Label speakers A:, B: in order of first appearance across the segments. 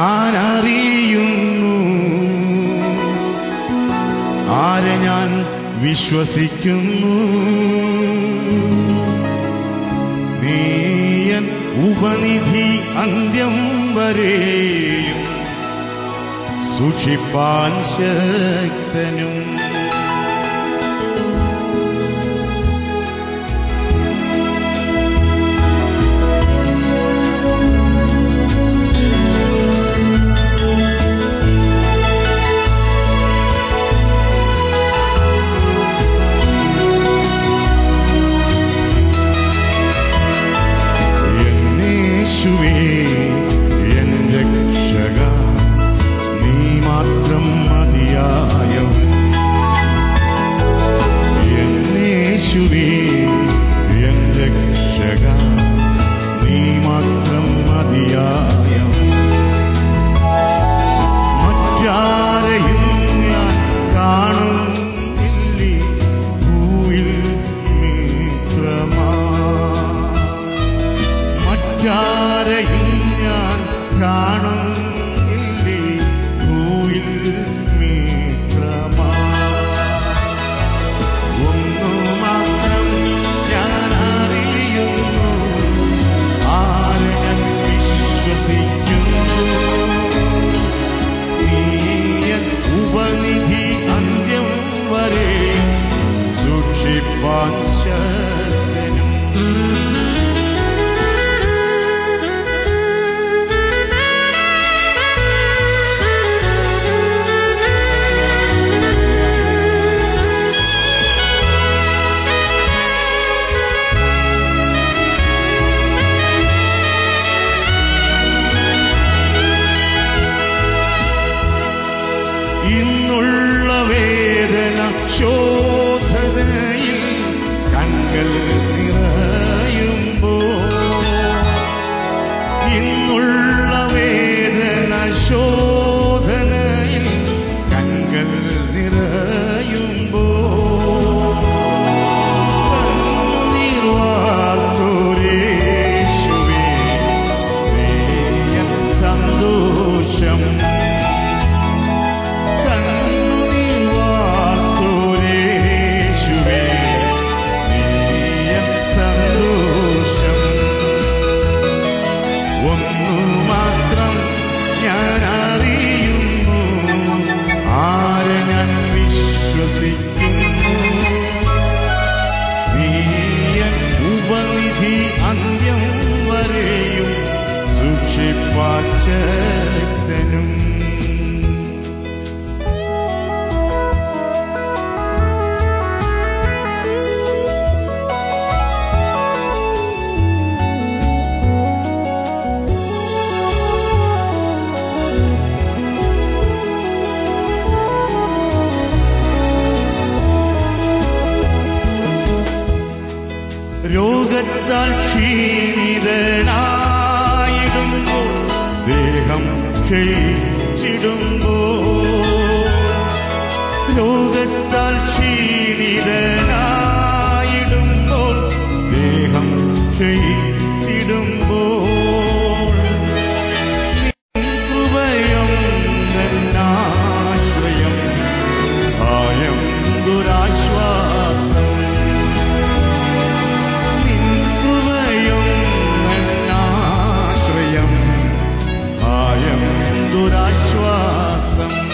A: ഞാൻ അറിയുന്നു ആരെ ഞാൻ വിശ്വസിക്കുന്നു നീയൻ ഉപനിധി അന്ത്യം വരെയും സൂക്ഷിപ്പാൻ ശക്തനും എന്നേശുവേ എൻ രക്ഷക നീ മാത്രം മതിയായവൻ എന്നേശുവേ എൻ രക്ഷക നീ മാത്രം മതിയായവൻ മറ്റാരെയും ഞാൻ കാണുന്നില്ലേ ഭൂവിൽ മിത്രമാ മറ്റാരെയും ഞാൻ കാണുന്നില്ലേ ഭൂവിൽ മിത്രമാ ഒന്നു മാത്രം ഞാൻ അറിയുന്നു ആരെ ഞാൻ വിശ്വസിക്കുന്നു നീയൻ ഉപനിധി അന്ത്യം വരെ സൂക്ഷിപ്പാൻ ശക്തനും ഇന്നുള്ള വേദന ശോധനയിൽ കണ്ണൽ നിറയുമ്പോ ഇന്നുള്ള വേദന ശോധനയിൽ കണ്ണൽ നിറയുമ്പോ കണ്ണുനീർവാർത്തോരേശുവേ, നീയൻ സന്തോഷം കണ്ണുനീർവാർത്തോരേശുവേ, നീയൻ സന്തോഷം ഒന്നു മാത്രം ഞാൻ അറിയുന്നു ആരെ ഞാൻ വിശ്വസിക്കുന്നു നീയൻ ഉപനിധി അന്ത്യം വരെയും സൂക്ഷിപ്പാൻ ശക്തനും രോഗത്താൽ ക്ഷീണിതനായിടുമ്പോൾ ദേഹം ക്ഷയിച്ചിടുമ്പോൾ രോഗത്താൽ ക്ഷീണിതനായിടുമ്പോൾ ദേഹം ക്ഷയിച്ചിടുമ്പോൾ കൃപയം നന്നാശ്രയം ഭയം ദുരാശ്വാസം നിൻകൃപയും നന്നാശ്രയം ഭയം ദുരാശ്വാസം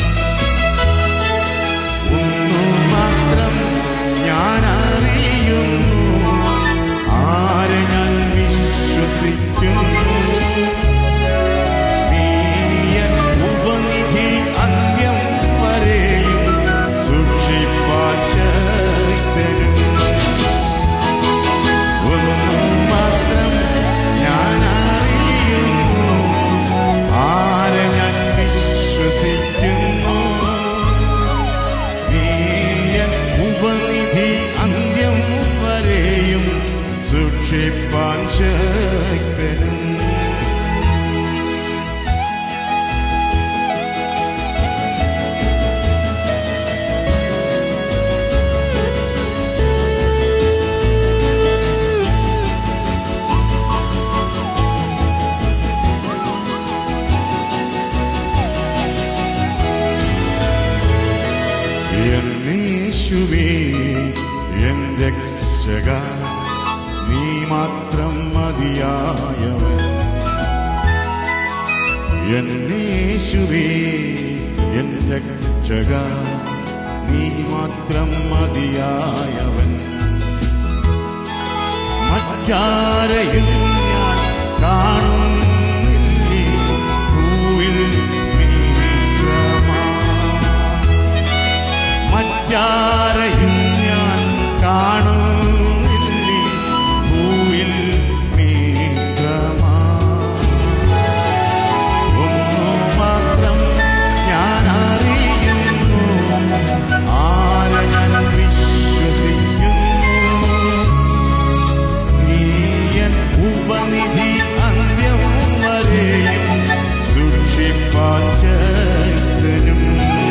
A: ഒന്നു മാത്രം ഞാൻ അറിയുന്നു ആരെ ഞാൻ വിശ്വസിക്കുന്നു നീയൻ ഉപനിധി അന്ത്യം വരെയും സൂക്ഷിപ്പാൻ ശക്തനും ഒന്നു മാത്രം ഞാൻ അറിയുന്നു ആരെ ഞാൻ യേശുവേ എൻ രക്ഷക നീ മാത്രം മതിയായവൻ എൻ യേശുവേ എൻ രക്ഷക നീ മാത്രം മതിയായവൻ മറ്റാരെയും ഞാൻ കാണുന്നില്ലേ ഭൂവിൽ നീത്രമാ മറ്റാരെയും ഞാൻ കാണുന്നില്ലേ ഭൂവിൽ മീത്രമാ ഒന്നു മാത്രം ഞാൻ അറിയുന്നു ആരെ ഞാൻ വിശ്വസിക്കുന്നു നീയൻ ഉപനിധി അന്ത്യം വരെയും സൂക്ഷിപ്പാൻ ശക്തനും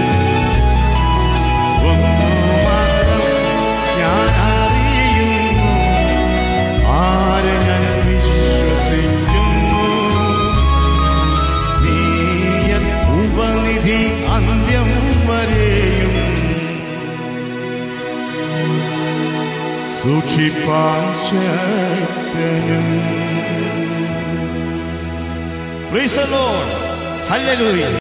A: ഒന്നു മാത്രം ഞാൻ അറിയുന്നു ആരെ ഞാൻ വിശ്വസിക്കുന്നു നീയൻ ഉപനിധി അന്ത്യം വരെയും സൂക്ഷിപ്പാൻ ശക്തനും Praise the Lord. Hallelujah.